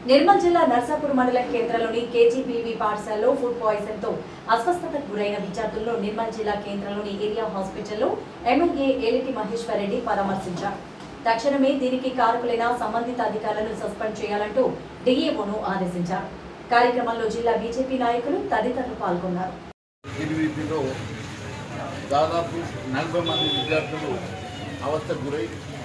నిర్మల్ జిల్లా నర్సాపూర్ మండల కేంద్రంలోని కేజీబీవీ పాఠశాలలో ఫుడ్ పాయిజన్ తో అస్వస్థతకు గురైన విద్యార్థులను నిర్మల్ జిల్లా కేంద్రంలోని ఏరియా హాస్పిటల్లో ఎమ్మెల్యే ఏలిటి మహేశ్వర్ రెడ్డి పరామర్శించారు తక్షణమే దీనికి కారకులైన సంబంధిత అధికారులను సస్పెండ్ చేయాలంటూ డీఏఓను ఆదేశించారు కార్యక్రమంలో జిల్లా బీజేపీ నాయకులు తదితరులు పాల్గొన్నారు టీడీపీలో దాదాపు నలభై మంది విద్యార్థులు అవస్థకు గురై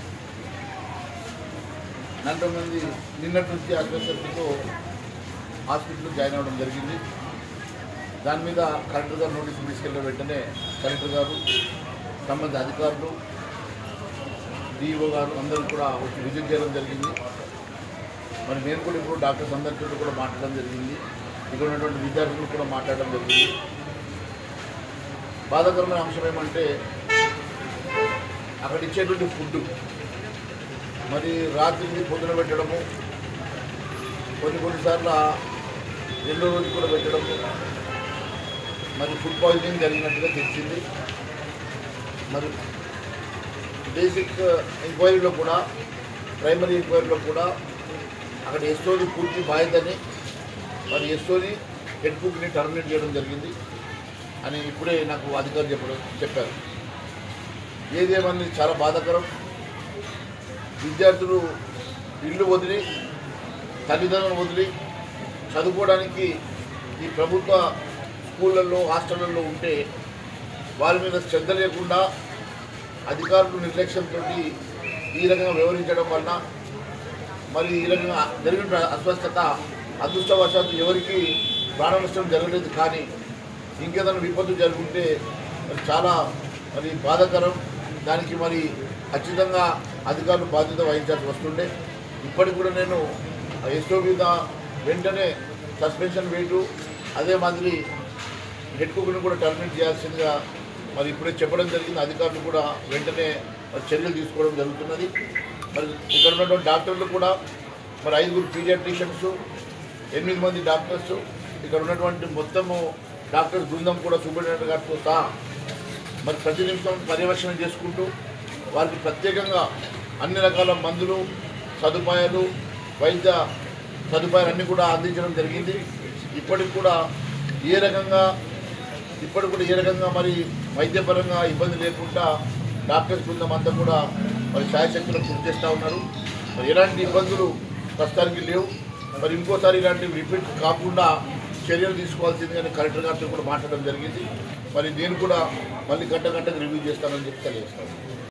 నలభై మంది నిన్నటి నుంచి అస్వస్థతతో హాస్పిటల్లో జాయిన్ అవ్వడం జరిగింది దాని మీద కలెక్టర్ గారు నోటీసులు తీసుకెళ్ళిన వెంటనే కలెక్టర్ గారు సంబంధిత అధికారులు డిఈఓ గారు అందరూ కూడా వచ్చి విజిట్ చేయడం జరిగింది మరి నేను కూడా ఇప్పుడు డాక్టర్స్ అందరితో కూడా మాట్లాడడం జరిగింది ఇక్కడ ఉన్నటువంటి విద్యార్థులు కూడా మాట్లాడడం జరిగింది బాధాకరమైన అంశం ఏమంటే అక్కడ ఇచ్చేటువంటి ఫుడ్ మరి రాత్రికి పొద్దున పెట్టడము కొన్ని కొన్నిసార్లు రెండో రోజు కూడా పెట్టడము మరి ఫుడ్ పాయిజనింగ్ జరిగినట్టుగా తెలిసింది మరి బేసిక్ ఎంక్వైరీలో కూడా ప్రైమరీ ఎంక్వైరీలో కూడా అక్కడ ఎస్ఓని పూర్తి బాధ్యతని మరి ఎస్ఓని హెడ్ కుక్ని టర్మినేట్ చేయడం జరిగింది అని ఇప్పుడే నాకు అధికారులు చెప్పడం చెప్పారు ఏదేమని చాలా బాధాకరం విద్యార్థులు ఇల్లు వదిలి తల్లిదండ్రులను వదిలి చదువుకోవడానికి ఈ ప్రభుత్వ స్కూళ్ళల్లో హాస్టళ్ళల్లో ఉంటే వారి మీద శ్రద్ధ లేకుండా అధికారులు నిర్లక్ష్యంతో ఈ రకంగా వ్యవహరించడం వలన మరి ఈ రకంగా జరిగిన అస్వస్థత అదృష్టవశాత్తు ఎవరికి ప్రాణ నష్టం జరగలేదు కానీ ఇంకేదైనా విపత్తు జరుగుంటే మరి చాలా మరి బాధాకరం దానికి మరి ఖచ్చితంగా అధికారులు బాధ్యత వహించాల్సి వస్తుండే ఇప్పటికి కూడా నేను ఎస్ఓ మీద వెంటనే సస్పెన్షన్ వేటు అదే మాదిరి హెడ్ కుక్ని కూడా టర్మినేట్ చేయాల్సిందిగా మరి ఇప్పుడే చెప్పడం జరిగింది అధికారులు కూడా వెంటనే మరి చర్యలు తీసుకోవడం జరుగుతున్నది మరి ఇక్కడ ఉన్నటువంటి డాక్టర్లు కూడా మరి ఐదుగురు పీడియాట్రిషియన్స్ ఎనిమిది మంది డాక్టర్స్ ఇక్కడ ఉన్నటువంటి మొత్తము డాక్టర్స్ బృందం కూడా సూపరింటెండెంట్ గారితో సహా మరి ప్రతి నిమిషం పర్యవేక్షణ చేసుకుంటూ వారికి ప్రత్యేకంగా అన్ని రకాల మందులు సదుపాయాలు వైద్య సదుపాయాలు అన్నీ కూడా అందించడం జరిగింది ఇప్పటికి కూడా ఏ రకంగా ఇప్పటికి కూడా ఏ రకంగా మరి వైద్యపరంగా ఇబ్బంది లేకుండా డాక్టర్స్ బృందం అంతా కూడా మరి శాయశక్తులను కృషి చేస్తూ ఉన్నారు మరి ఎలాంటి ఇబ్బందులు ప్రస్తుతానికి లేవు మరి ఇంకోసారి ఇలాంటివి రిపీట్ కాకుండా చర్యలు తీసుకోవాల్సిందిగా కలెక్టర్ గారితో కూడా మాట్లాడడం జరిగింది మరి నేను కూడా మళ్ళీ గంట గంటకు రివ్యూ చేస్తానని చెప్పి తెలియజేస్తాను